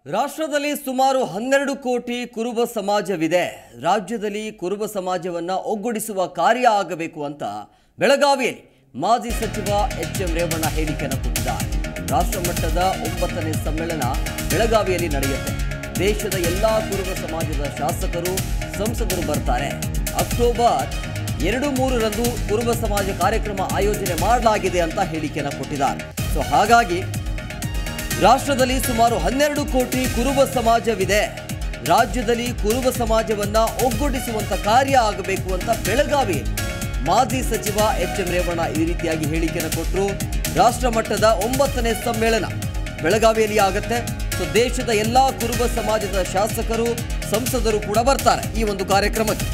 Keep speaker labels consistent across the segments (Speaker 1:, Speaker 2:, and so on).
Speaker 1: ರಾಷ್ಟ್ರದಲ್ಲಿ ಸುಮಾರು ಹನ್ನೆರಡು ಕೋಟಿ ಕುರುಬ ಸಮಾಜವಿದೆ ರಾಜ್ಯದಲ್ಲಿ ಕುರುಬ ಸಮಾಜವನ್ನ ಒಗ್ಗೂಡಿಸುವ ಕಾರ್ಯ ಆಗಬೇಕು ಅಂತ ಬೆಳಗಾವಿಯಲ್ಲಿ ಮಾಜಿ ಸಚಿವ ಎಚ್ ಎಂ ರೇವಣ್ಣ ಹೇಳಿಕೆಯನ್ನು ಕೊಟ್ಟಿದ್ದಾರೆ ರಾಷ್ಟ್ರ ಮಟ್ಟದ ಒಂಬತ್ತನೇ ಸಮ್ಮೇಳನ ಬೆಳಗಾವಿಯಲ್ಲಿ ನಡೆಯುತ್ತೆ ದೇಶದ ಎಲ್ಲಾ ಕುರುಬ ಸಮಾಜದ ಶಾಸಕರು ಸಂಸದರು ಬರ್ತಾರೆ ಅಕ್ಟೋಬರ್ ಎರಡು ಮೂರರಂದು ಕುರುಬ ಸಮಾಜ ಕಾರ್ಯಕ್ರಮ ಆಯೋಜನೆ ಮಾಡಲಾಗಿದೆ ಅಂತ ಹೇಳಿಕೆಯನ್ನು ಕೊಟ್ಟಿದ್ದಾರೆ ಸೊ ಹಾಗಾಗಿ ರಾಷ್ಟ್ರದಲ್ಲಿ ಸುಮಾರು ಹನ್ನೆರಡು ಕೋಟಿ ಕುರುಬ ಸಮಾಜವಿದೆ ರಾಜ್ಯದಲ್ಲಿ ಕುರುಬ ಸಮಾಜವನ್ನ ಒಗ್ಗೂಡಿಸುವಂತ ಕಾರ್ಯ ಆಗಬೇಕು ಅಂತ ಬೆಳಗಾವಿ ಮಾಜಿ ಸಚಿವ ಎಚ್ ಎಂ ರೇವಣ್ಣ ಈ ರೀತಿಯಾಗಿ ಹೇಳಿಕೆಯನ್ನು ಕೊಟ್ಟರು ರಾಷ್ಟ್ರ ಮಟ್ಟದ ಒಂಬತ್ತನೇ ಸಮ್ಮೇಳನ ಬೆಳಗಾವಿಯಲ್ಲಿ ಆಗತ್ತೆ ಸೊ ದೇಶದ ಎಲ್ಲಾ ಕುರುಬ ಸಮಾಜದ ಶಾಸಕರು ಸಂಸದರು ಕೂಡ ಬರ್ತಾರೆ ಈ ಒಂದು ಕಾರ್ಯಕ್ರಮಕ್ಕೆ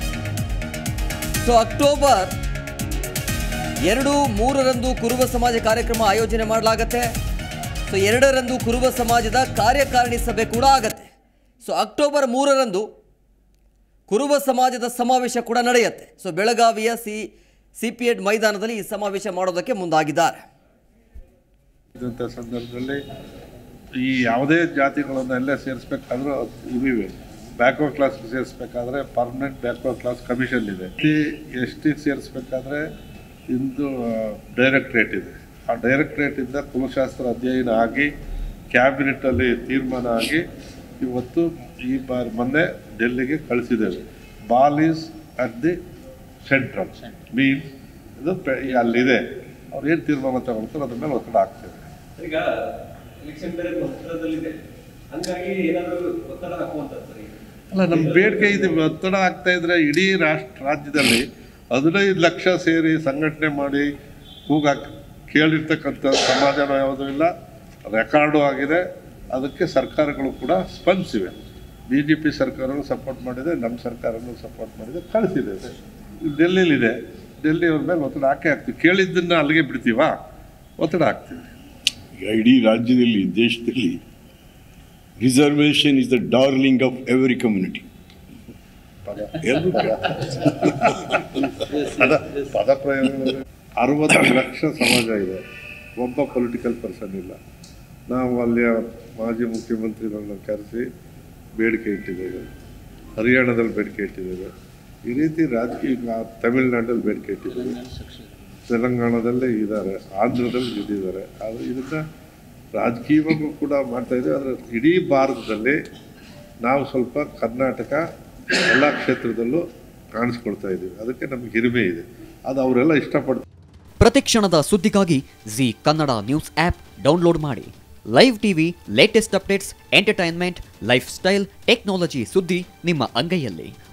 Speaker 1: ಸೊ ಅಕ್ಟೋಬರ್ ಎರಡು ಮೂರರಂದು ಕುರುಬ ಸಮಾಜ ಕಾರ್ಯಕ್ರಮ ಆಯೋಜನೆ ಮಾಡಲಾಗತ್ತೆ ಸೊ ಎರಡರಂದು ಕುರುಬ ಸಮಾಜದ ಕಾರ್ಯಕಾರಿಣಿ ಸಭೆ ಕೂಡ ಆಗತ್ತೆ ಸೊ ಅಕ್ಟೋಬರ್ ಮೂರರಂದು ಕುರುಬ ಸಮಾಜದ ಸಮಾವೇಶ ಕೂಡ ನಡೆಯುತ್ತೆ ಸೊ ಬೆಳಗಾವಿಯ ಸಿ ಸಿ ಪಿ ಎಡ್ ಮೈದಾನದಲ್ಲಿ ಈ ಸಮಾವೇಶ ಮಾಡೋದಕ್ಕೆ ಮುಂದಾಗಿದ್ದಾರೆ
Speaker 2: ಇದ್ದಂಥ ಸಂದರ್ಭದಲ್ಲಿ ಈ ಯಾವುದೇ ಜಾತಿಗಳನ್ನು ಎಲ್ಲ ಸೇರಿಸ್ಬೇಕಾದ್ರೂ ಇವಿವೆ ಬ್ಯಾಕ್ವರ್ಡ್ ಕ್ಲಾಸ್ ಸೇರಿಸ್ಬೇಕಾದ್ರೆ ಪರ್ಮನೆಂಟ್ ಬ್ಯಾಕ್ವರ್ಡ್ ಕ್ಲಾಸ್ ಕಮಿಷನ್ ಇದೆ ಎಸ್ ಟಿ ಸೇರಿಸ್ಬೇಕಾದ್ರೆ ಇಂದು ಡೈರೆಕ್ಟ್ರೇಟ್ ಇದೆ ಆ ಡೈರೆಕ್ಟ್ರೇಟಿಂದ ಕುಲಶಾಸ್ತ್ರ ಅಧ್ಯಯನ ಆಗಿ ಕ್ಯಾಬಿನೆಟಲ್ಲಿ ತೀರ್ಮಾನ ಆಗಿ ಇವತ್ತು ಈ ಬಾರಿ ಮೊನ್ನೆ ಡೆಲ್ಲಿಗೆ ಕಳಿಸಿದ್ದೇವೆ ball is at the central means ಇದು ಪೆ- ಅಲ್ಲಿದೆ ಅವ್ರು ಏನು ತೀರ್ಮಾನ ತಗೊಳ್ತಾರೆ ಅದ್ರ ಮೇಲೆ ಒತ್ತಡ ಹಾಕ್ತೇವೆ
Speaker 3: ಈಗ ಎಲೆಕ್ಷನ್ ಬೇರೆ ಹತ್ತಿರದಲ್ಲಿದೆ ಹಂಗಾಗಿ ಏನಾದರೂ ಒತ್ತಡ ಹಾಕುವಂಥದ್ದು ಸರ್ ಈಗ
Speaker 2: ಅಲ್ಲ ನಮ್ಮ ಬೇಡಿಕೆ ಇದು ಒತ್ತಡ ಆಗ್ತಾ ಇದ್ರೆ ಇಡೀ ರಾಷ್ಟ್ರ ರಾಜ್ಯದಲ್ಲಿ ಹದಿನೈದು ಲಕ್ಷ ಸೇರಿ ಸಂಘಟನೆ ಮಾಡಿ ಕೂಗಾಕ್ ಕೇಳಿರ್ತಕ್ಕಂಥ ಸಮಾಜನ ಯಾವುದೂ ಇಲ್ಲ ರೆಕಾರ್ಡು ಆಗಿದೆ ಅದಕ್ಕೆ ಸರ್ಕಾರಗಳು ಕೂಡ ಸ್ಪಂದಿಸಿವೆ ಬಿ ಜೆ ಪಿ ಸರ್ಕಾರವು ಸಪೋರ್ಟ್ ಮಾಡಿದೆ ನಮ್ಮ ಸರ್ಕಾರನೂ ಸಪೋರ್ಟ್ ಮಾಡಿದೆ ಕಳಿಸಿದೆ ಡೆಲ್ಲಿಲಿದೆ ಡೆಲ್ಲಿ ಅವ್ರ ಮೇಲೆ ಒತ್ತಡ ಹಾಕೇ ಹಾಕ್ತೀವಿ ಕೇಳಿದ್ದನ್ನ ಅಲ್ಲಿಗೆ ಬಿಡ್ತೀವಾ ಒತ್ತಡ ಹಾಕ್ತೀವಿ
Speaker 4: ಈಗ ಇಡೀ ರಾಜ್ಯದಲ್ಲಿ ದೇಶದಲ್ಲಿ reservation is the darling of every community ಎಲ್ಲರೂ
Speaker 2: ಪದ ಪದ ಪ್ರಯೋಗ ಅರವತ್ತು ಲಕ್ಷ ಸಮಾಜ ಇದೆ ಒಬ್ಬ ಪೊಲಿಟಿಕಲ್ ಪರ್ಸನ್ ಇಲ್ಲ ನಾವು ಅಲ್ಲಿಯ ಮಾಜಿ ಮುಖ್ಯಮಂತ್ರಿಗಳನ್ನ ಕರೆಸಿ ಬೇಡಿಕೆ ಇಟ್ಟಿದ್ದೇವೆ ಹರಿಯಾಣದಲ್ಲಿ ಬೇಡಿಕೆ ಇಟ್ಟಿದ್ದೇವೆ ಈ ರೀತಿ ರಾಜಕೀಯ ಈಗ ತಮಿಳುನಾಡಲ್ಲಿ ಬೇಡಿಕೆ ಇಟ್ಟಿದ್ದೇವೆ ತೆಲಂಗಾಣದಲ್ಲೇ ಇದ್ದಾರೆ ಆಂಧ್ರದಲ್ಲಿ ಇದ್ದಿದ್ದಾರೆ ಆದರೆ ಇದನ್ನು ರಾಜಕೀಯವಾಗೂ ಕೂಡ ಮಾಡ್ತಾ ಇದ್ದೀವಿ ಆದರೆ ಇಡೀ ಭಾರತದಲ್ಲಿ ನಾವು ಸ್ವಲ್ಪ ಕರ್ನಾಟಕ ಎಲ್ಲ ಕ್ಷೇತ್ರದಲ್ಲೂ ಕಾಣಿಸ್ಕೊಳ್ತಾ ಇದ್ದೀವಿ ಅದಕ್ಕೆ ನಮಗೆ ಹಿರಿಮೆ ಇದೆ ಅದು ಅವರೆಲ್ಲ ಇಷ್ಟಪಡ್ತಾರೆ
Speaker 5: ಪ್ರತಿಕ್ಷಣದ ಸುದ್ದಿಗಾಗಿ Zee Kannada news app download ಮಾಡಿ live TV latest updates entertainment lifestyle technology ಸುದ್ದಿ ನಿಮ್ಮ ಅಂಗೈಯಲ್ಲಿ